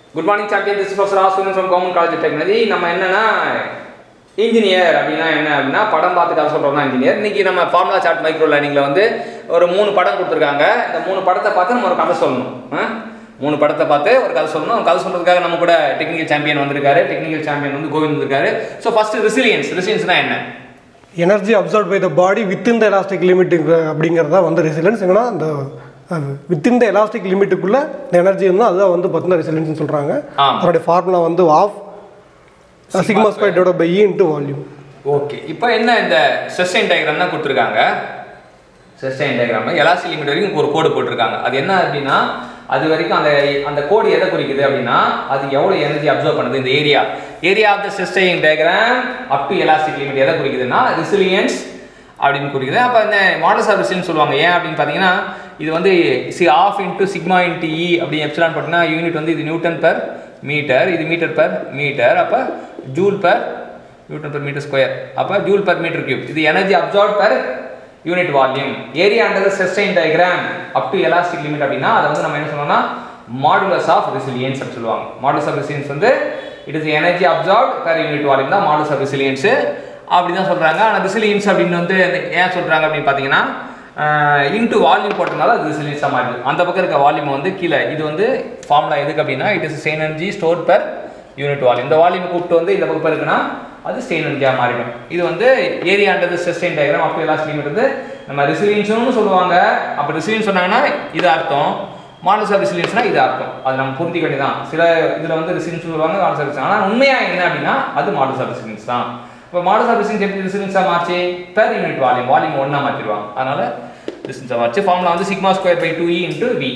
Good morning champion this professor Aswin from government college technology நம்ம என்னன்னா engineer அப்படின்னா என்ன அப்படின்னா படம் பார்த்து கதை சொல்கிறோம்னா இன்ஜினியர் இன்னைக்கு நம்ம ஃபார்முலா சார்ட் மைக்ரோ லேர்னிங்கில் வந்து ஒரு மூணு படம் கொடுத்துருக்காங்க இந்த மூணு படத்தை பார்த்து நம்ம ஒரு கதை சொல்லணும் ஆ? மூணு படத்தை பார்த்து ஒரு கதை சொல்லணும் ஒரு கதை சொல்றதுக்காக நம்ம கூட டெக்னிக்கல் சாம்பியன் வந்திருக்காரு டெக்னிக்கல் சாம்பியன் வந்து கோவிந்த் வந்திருக்காரு ஸோ ஃபர்ஸ்ட் ரெசிலியன்ஸ் ரெசிலியன்ஸ்னா என்ன energy absorb by the body within the elastic limit அப்படிங்கிறதா வந்து ரெசிலன்ஸ் எங்கன்னா அந்த வித்தின் த எலாஸ்டிக் லிமிட்டுக்குள்ள இந்த எனர்ஜி வந்து அதுதான் வந்து பார்த்தீங்கன்னா ரெசிலன்ஸ் சொல்கிறாங்க ஆமா. அதோடைய ஃபார்முலா வந்து of sigma square divide by E into volume okay இப்போ என்ன இந்த சஸ்டைன் டயக்ராம் தான் கொடுத்துருக்காங்க சஸ்டைன் டயக்ராம் எலாஸ்டிக் லிமிட் வரைக்கும் ஒரு கோடு போட்டிருக்காங்க அது என்ன அப்படின்னா அது வரைக்கும் அந்த அந்த கோடு எதை குறிக்குது அப்படின்னா அது எவ்வளோ எனர்ஜி அப்சர்வ் பண்ணுது இந்த area area of the sustain diagram up to elastic limit எதை குறிக்குதுன்னா ரெசிலியன்ஸ் அப்படின்னு குறிக்குது அப்போ இந்த மாடல்ஸ் ஆஃப் ரெசிலியன்ஸ் சொல்லுவாங்க ஏன் அப்படின்னு பார்த்தீங்கன்னா இது வந்து C of into sigma into E அப்படி எப்சிலான் பார்த்தீங்கன்னா யூனிட் வந்து இது நியூட்டன் per மீட்டர் இது மீட்டர் per மீட்டர் அப்போ joule per newton per metre square அப்போ ஜூல் per மீட்டர் கியூப் இது energy absorb per unit volume area under sustain diagram up to elastic limit அப்படின்னா அதை வந்து நம்ம என்ன சொல்லணும்னா மாடுலஸ் ஆஃப் ரெசிலியன்ஸ் அப்படி சொல்லுவாங்க மாடுலஸ் ஆஃப் ரெசிலியன்ஸ் வந்து it is energy absorb per unit volume தான் மாடுலஸ் ஆஃப் ரெசிலியன்ஸ் அப்படி தான் சொல்கிறாங்க ஆனால் ரெசிலியன்ஸ் அப்படின்னு வந்து ஏன் சொல்கிறாங்க அப்படின்னு பார்த்தீங்கன்னா இன்ட்டு வால்யூம் போட்டனால அது ரெசிலியன்ஸாக மாறுது அந்த பக்கம் இருக்க வால்யூம் வந்து கீழே இது வந்து ஃபார்முலா எதுக்கு அப்படின்னா it is strain energy store per unit volume இந்த வால்யூம் கூப்பிட்டு வந்து இந்த பக்கம் இருக்குன்னா அது ஸ்டெயின் எனர்ஜியாக மாறிடும் இது வந்து ஏரியான்றது சஸ்டைன் டயக்ராம் அப்போ எல்லாம் லிமிட் வந்து நம்ம ரெசிலியன்ஸ்னு சொல்லுவாங்க அப்போ ரெசிலியன்ஸ் சொன்னாங்கன்னா இது அர்த்தம் மாடல்ஸ் ஆஃப் ரெசிலியன்ஸ்னா இது அர்த்தம் அது நம்ம புரிஞ்சிக்க வேண்டியதான் சில இதில் வந்து ரெசிலியன்ஸ் சொல்லுவாங்க மாடல்ஸ் ஆஃப் ரெசிலியன்ஸ் ஆனால் உண்மையாக என்ன அப்படின்னா அது மாடல்ஸ் ஆஃப் ரெசிலியன்ஸ் தான் இப்போ மாடல்ஸ் ஆஃப் ரெசிலியன்ஸ் எப்படி ரெசிலியன்ஸாக மாற்றி பெர் யூனிட் வால்யூம் வால்யூம் ஒன்றா மாற்றிடுவாங்க அதனால ரெசிலியன்ஸாக மாற்றி ஃபார்முலா வந்து sigma square by two E into V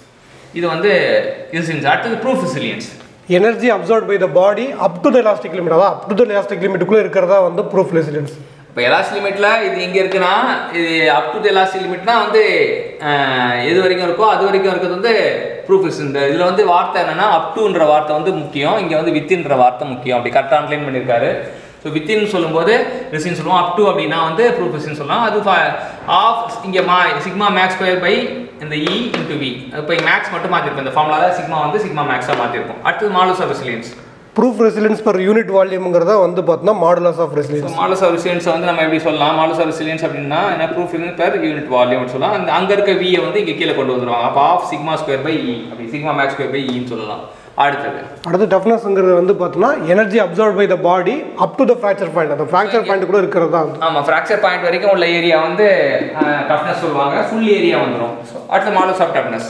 இது வந்து ரெசிலியன்ஸ் அடுத்தது proof resilience energy absorb by the body up to the elastic limit அதான் அப் டு த எலாஸ்டிக் லிமிட்டுக்குள்ளே இருக்கிறதா வந்து ப்ரூஃப் ரெசிலன்ஸ் இப்போ எலாஸ்ட் லிமிட்ல இது எங்க இருக்குன்னா இது அப் டு தி எலாஸ்டிக் லிமிட்னா வந்து அஹ், எது வரைக்கும் இருக்கோ அது வரைக்கும் இருக்கிறது வந்து ப்ரூஃப் இந்த இதுல வந்து வார்த்தை என்னன்னா அப் டுன்ற வார்த்தை வந்து முக்கியம் இங்க வந்து வித்தின்ற வார்த்தை முக்கியம் அப்படி கரெக்டாக அன்லைன் பண்ணியிருக்காரு ஸோ வித்தின் சொல்லும்போது ரிசின் சொல்லுவோம் அப் டு அப்படின்னா வந்து ப்ரூஃப் ரிசின் சொல்லலாம் அது ஆஃப் இங்கே மா சிக்மா மேக்ஸ் ஸ்கொயர் பை இந்த இ இன்டு வி இப்போ மேக்ஸ் மட்டும் மாற்றிருப்போம் இந்த ஃபார்முலா தான் சிக்மா வந்து சிக்மா மேக்ஸாக மாற்றிருப்போம் அடுத்தது modulus of resilience proof resilience per unit வால்யூம்ங்கிறதா வந்து பார்த்தோன்னா modulus of resilience modulus of resilience வந்து நம்ம எப்படி சொல்லலாம் மாடல்ஸ் ஆஃப் ரெசிலியன்ஸ் அப்படின்னா என்ன ப்ரூஃப் பெர் யூனிட் வால்யூம் சொல்லலாம் அந்த அங்க இருக்க வியை வந்து இங்க கீழே கொண்டு வந்துருவாங்க அப்போ of sigma square by E அப்படி சிக்மா மேக்ஸ் ஸ்கொயர் பை இன்னு சொல்லலாம் அடுத்தது அடுத்து டஃப்னஸ்ங்கிறது வந்து பார்த்தோன்னா energy absorb by the body up to the fracture point அந்த ஃப்ராக்சர் பாயிண்ட் கூட இருக்கிறது தான் வந்து ஆமா ஃப்ராக்சர் பாயிண்ட் வரைக்கும் உள்ள ஏரியா வந்து டஃப்னஸ் சொல்லுவாங்க ஃபுல் ஏரியா வந்துரும் So, அடுத்து modulus of toughness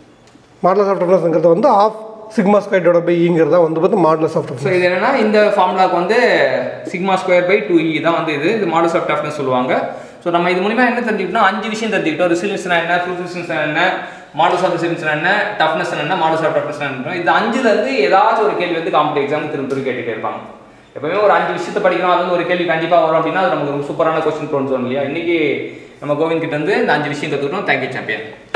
modulus of டஃப்னஸ்ங்கிறது வந்து of sigma square divide by இங்கிறதா வந்து பார்த்து மாடலஸ் ஆஃப் ஸோ டஃப்னஸ் இது என்னன்னா இந்த ஃபார்முலாக்கு வந்து sigma square by two E தான் வந்து இது இது மாடல்ஸ் ஆஃப் டஃப்னஸ் சொல்லுவாங்க ஸோ நம்ம இது மூலியமா என்ன தெரிஞ்சுக்கிட்டோம் அஞ்சு விஷயம் தெரிஞ்சுக்கிட்டோம் ரெசிலியன்ஸ்னா என்ன ப்ரூஃப் ரெசிலியன்ஸ் என்ன மாடல்ஸ் ஆஃப் ரெசிலியன்ஸ் என்ன டஃப்னஸ் என்ன மாடல்ஸ் ஆஃப் டஃப்னஸ் என்ன இது அஞ்சுல இருந்து ஏதாச்சும் ஒரு கேள்வி வந்து காம்படி எக்ஸாம் திரும்ப திரும்ப கேட்டுட்டே இருப்பாங்க எப்பவுமே ஒரு அஞ்சு விஷயத்தை படிக்கணும் அது வந்து ஒரு கேள்வி கண்டிப்பாக வரும் அப்படின்னா அது நமக்கு ஒரு சூப்பரான கொஸ்டின் தோணுச்சு இல்லையா இன்னைக்கு நம்ம கோவிந்த் கிட்ட இருந்து இந்த அஞ்சு விஷயம் கற்றுக்கிட்டோம் தேங்க்யூ சாம்பியன்